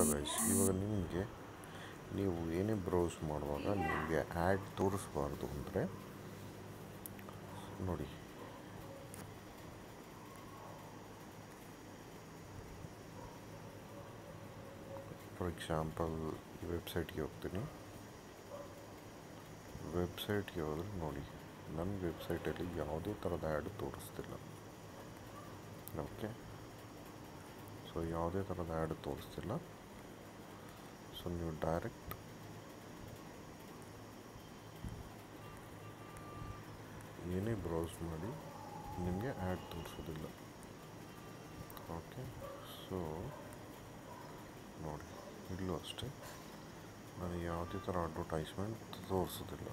guys ಇವಾಗ ನಿಮಗೆ ನೀವು ಏನೇ ಬ್ರೌಸ್ ಮಾಡುವಾಗ ನಿಮಗೆ ಆ್ಯಡ್ ತೋರಿಸ್ಬಾರ್ದು ಅಂದರೆ ನೋಡಿ ಫಾರ್ ಎಕ್ಸಾಂಪಲ್ ಈ ವೆಬ್ಸೈಟ್ಗೆ ಹೋಗ್ತೀನಿ ವೆಬ್ಸೈಟ್ಗೆ ಹೋದ್ರೆ ನೋಡಿ ನನ್ನ ವೆಬ್ಸೈಟಲ್ಲಿ ಯಾವುದೇ ಥರದ ಆ್ಯಡ್ ತೋರಿಸ್ತಿಲ್ಲ ಓಕೆ ಸೊ ಯಾವುದೇ ಥರದ ಆ್ಯಡ್ ತೋರಿಸ್ತಿಲ್ಲ ಸೊ ನೀವು ಡೈರೆಕ್ಟ್ ಏನೇ ಬ್ರೌಸ್ ಮಾಡಿ ನಿಮಗೆ ಆ್ಯಡ್ ತೋರಿಸೋದಿಲ್ಲ ಓಕೆ ಸೊ ನೋಡಿ ಇಲ್ಲೂ ಅಷ್ಟೇ ನನಗೆ ಯಾವುದೇ ಥರ ಅಡ್ವರ್ಟೈಸ್ಮೆಂಟ್ ತೋರಿಸೋದಿಲ್ಲ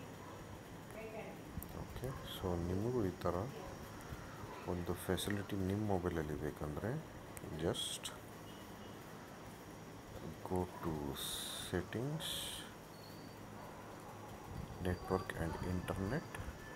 ಓಕೆ ಸೊ ನಿಮಗೂ ಈ ಥರ ಒಂದು ಫೆಸಿಲಿಟಿ ನಿಮ್ಮ ಮೊಬೈಲಲ್ಲಿ ಬೇಕಂದರೆ just go to settings network and internet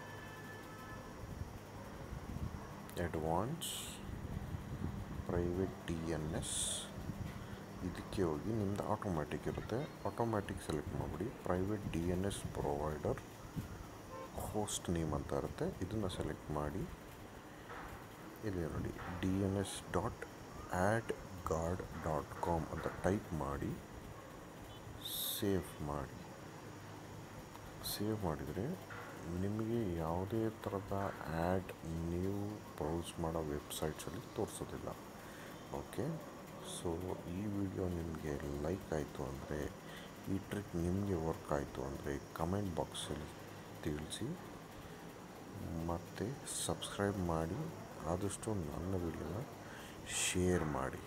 advance private D N S ಇದಕ್ಕೆ ಹೋಗಿ ನಿಮ್ಮದು ಆಟೋಮ್ಯಾಟಿಕ್ ಇರುತ್ತೆ ಆಟೋಮ್ಯಾಟಿಕ್ ಸೆಲೆಕ್ಟ್ ಮಾಡಿಬಿಡಿ private D N S provider host name ಅಂತ ಇರುತ್ತೆ ಇದನ್ನು ಸೆಲೆಕ್ಟ್ ಮಾಡಿ ಇಲ್ಲಿ ನೋಡಿ D N S dot ad guard dot com ಅಂತ ಟೈಪ್ ಮಾಡಿ ಸೇವ್ ಮಾಡಿ ಸೇವ್ ಮಾಡಿದರೆ ನಿಮಗೆ ಯಾವುದೇ ಥರದ ಆ್ಯಡ್ ನೀವು ಬ್ರೌಸ್ ಮಾಡೋ ವೆಬ್ಸೈಟ್ಸಲ್ಲಿ ತೋರಿಸೋದಿಲ್ಲ ಓಕೆ ಸೊ ಈ ವಿಡಿಯೋ ನಿಮಗೆ ಲೈಕ್ ಆಯಿತು ಅಂದರೆ ಈ ಟ್ರಿಕ್ ನಿಮಗೆ ವರ್ಕ್ ಆಯಿತು ಅಂದರೆ ಕಮೆಂಟ್ ಬಾಕ್ಸಲ್ಲಿ ತಿಳಿಸಿ ಮತ್ತು ಸಬ್ಸ್ಕ್ರೈಬ್ ಮಾಡಿ ಆದಷ್ಟು ನನ್ನ ವಿಡಿಯೋನ ಶೇರ್ ಮಾಡಿ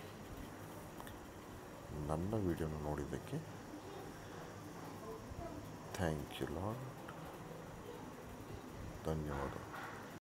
ನನ್ನ ವಿಡಿಯೋನ ನೋಡಿದ್ದಕ್ಕೆ ಥ್ಯಾಂಕ್ ಯು ಲಾಟ್ ಧನ್ಯವಾದ